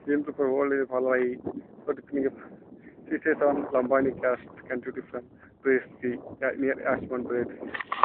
Even for all is follow I but she says on Lambani cast country different place the near Ashman Bridge.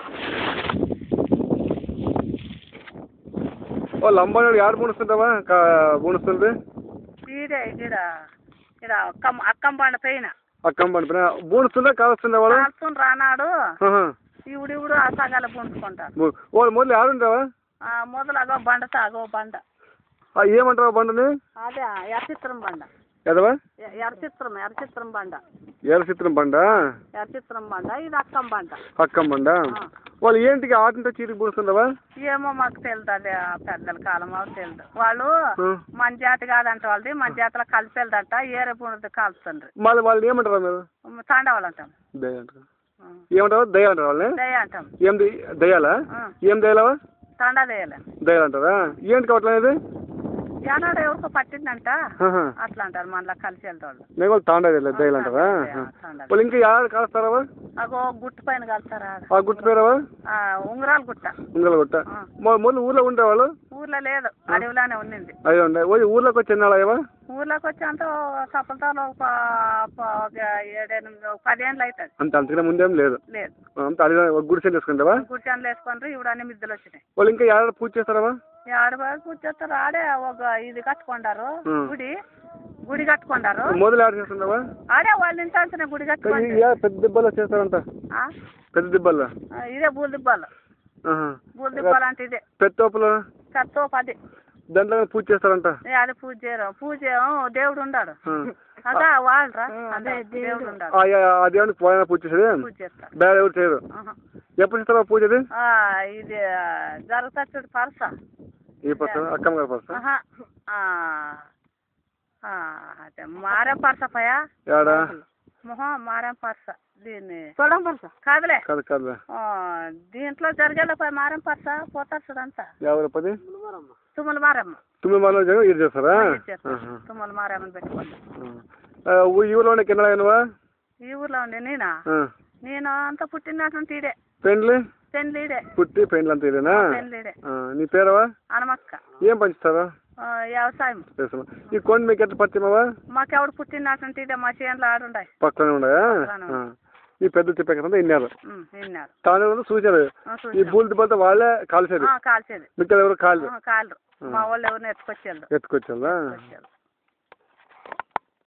ఓ లంబాడి యారు పూణిస్తుంటావా పూణిస్తుంది ఈడే ఈడ ఈడ అక్కం అక్కం బండ పైన అక్కం పండిపోయిన పూణిస్తుందా కావస్తుందా వాళ్ళు కాల్చుకుని రానాడు ఆహా. ఇవుడు ఇవుడు ఆ సగాల పుంజుకుంటారు ము- వాళ్ళు మొదలు ఆడుంటావా మొదలు అగో బండ సాగో బండ ఏమంటావా బండని అదే ఎర్చిత్రం బండ ఎదవా ఎ- ఎర్చిత్రం ఎర్చిత్రం బండ ఏల చిత్రం బండ ఎర్చిత్రం బండ ఇది అక్కం బండ అక్కం బండ ఆ. వాళ్ళు ఏంటికి ఆటంతో చీరికి పూడుస్తుండవా ఏమో మాకు తెలుదు అదే ఆ పెద్దల కాలం మాకు తెలుదు వాళ్ళు ఆ. మన జాతి కాదంట వాళ్ళది మన జాతిలో కలిసి వెళ్దంట ఏరే పుణ్యది కాల్చుతుండ్రి మళ్ళీ వాళ్ళు ఏమంటారా మీరు తాండవాళ్ళు అంటాం దయ అంటారు ఏమంటారు దయ అంటారు వాళ్ళని దయ అంటాం ఏం ది- దయాలా ఆ. ఏం దయాలవా తాండా దయ్యాలి దయాలు అంటారా ఏంటి కావట్లేదు ఏనాడు ఎవరికో పట్టిందంట ఆహా. అట్లా అంటారు మనలా కలిసి వెళ్తాడు నేను వాళ్ళు తాండా దయాలు అంటారా తాండా, ఆహా. తాండా. వాళ్ళు ఇంకా యాడ కాస్తారావా అగో గుట్టు పైన కలుస్తారా ఆ గుట్టు పేరావా ఆ, ఉంగరాల గుట్ట ఉంగల గుట్ట ఆ. మొ- మొదలు ఊర్లో ఉండేవాళ్ళు ఊర్లో లేదు అడవిలోనే ఉండింది అయ్యో ఉండే ఓ ఊర్లోకి వచ్చి ఎన్నాళ్ళయ్యవా ఊర్లోకి వచ్చి అంత సఫలతలో ఒక ప- ఒక ఏడెనిమిది ఒక పదేళ్ళు అవుతుంది అంత అంతకన్నా ముందేం లేదు లేదు అంత అది ఒక గుడిసెలు చేసుకుంటావా గుర్చాన్లు వేసుకొని ఇప్పుడు అన్ని మిద్దెలు వచ్చినాయి వాళ్ళు ఇంకా యాడ పూజ చేస్తారావా ఆడబాగా కూర్చోస్తారు ఆడే ఒక ఇది కట్టుకుంటారు ఉం. గుడి గుడి కట్టుకుంటారు మొదలు యాడ చేస్తుండవా ఆడే వాళ్ళ ఇంటి గుడి కట్టుకుంటారు యా పెద్ద దిబ్బల్లో చేస్తారంట ఆ? పెద్ద దిబ్బల్లో ఆ, ఇదే బూల్ దిబ్బాలు ఆహా. బూల్ దిబ్బాలు అంటే ఇదే పెద్ద తోపులో కత్తో పది దాంట్లో పూజ చేస్తారంట ఏ, అది పూజ చేయరు పూజ ఏమో దేవుడు ఉన్నాడు ఆ. అదా వాళ్ళరా అదే దేవుడు ఉన్నాడు ఆ, యా, ఆ దేవునికి పోయిన పూజ చేసేది పూజ చేస్తారు ಬೇರೆ ఎవరు చేయరు ఆహా. ఎప్పుడు చేస్తారా పూజ అది ఆ, ఇది జరుగుతా చూడు పరస ఈ పర్సన్ అక్కమ్మ గారి పర్సన్ ఆహా. ఆ, ఆ, అదే మారం పరస పయా ఏడా మొహం మారం పరస దీన్ని చూడం పరస కాదులే కాదు కాదు ఆ, దీంట్లో జరిగేలా పోయి మారం పరస పోతారు చూడంతా ఎవరు పది తుమ్మల మారమ్మ తొమ్మిది మంది జగన్ ఇది చేస్తారా చేస్తారు తుమ్మల మారమ్మని పెట్టుకోండి ఆ, ఊ- ఈ ఊర్లో కింద అయినవా ఈ ఊర్లో ఉండే నేనా నేను అంతా పుట్టినటువంటి ఈడే పెండ్లి పెళ్ళిడే పుట్టి పెండ్లు అంత ఇదేనా పెళ్ళిడే ఆ, నీ పేరవా అనమక్క ఏం పంచుతారా ఆ, వ్యవసాయం చేస్తామా ఈ కొండ మీకు ఎట్లా పరిచయమవా మాకెవడు పుట్టినటువంటి ఇదే మా చేనులో ఆడుండాయి పక్కనే ఉండయా పక్కనే ఆ. ఈ పెద్ద చెప్పేకంతా ఇన్నారు ఉమ్, విన్నారు తాను చూశారు ఆ, ఈ చూసాం. బూల్ దిబ్బలతో వాళ్ళే కాల్చేది ఆ, కాల్చేది మిగతా ఎవరు కాళ్ళు ఆ, కాళ్ళు మా వాళ్ళు ఎవరిని ఎత్తుకొచ్చేళ్ళు ఎత్తుకొచ్చారా ఎత్తుకొచ్చేళ్ళు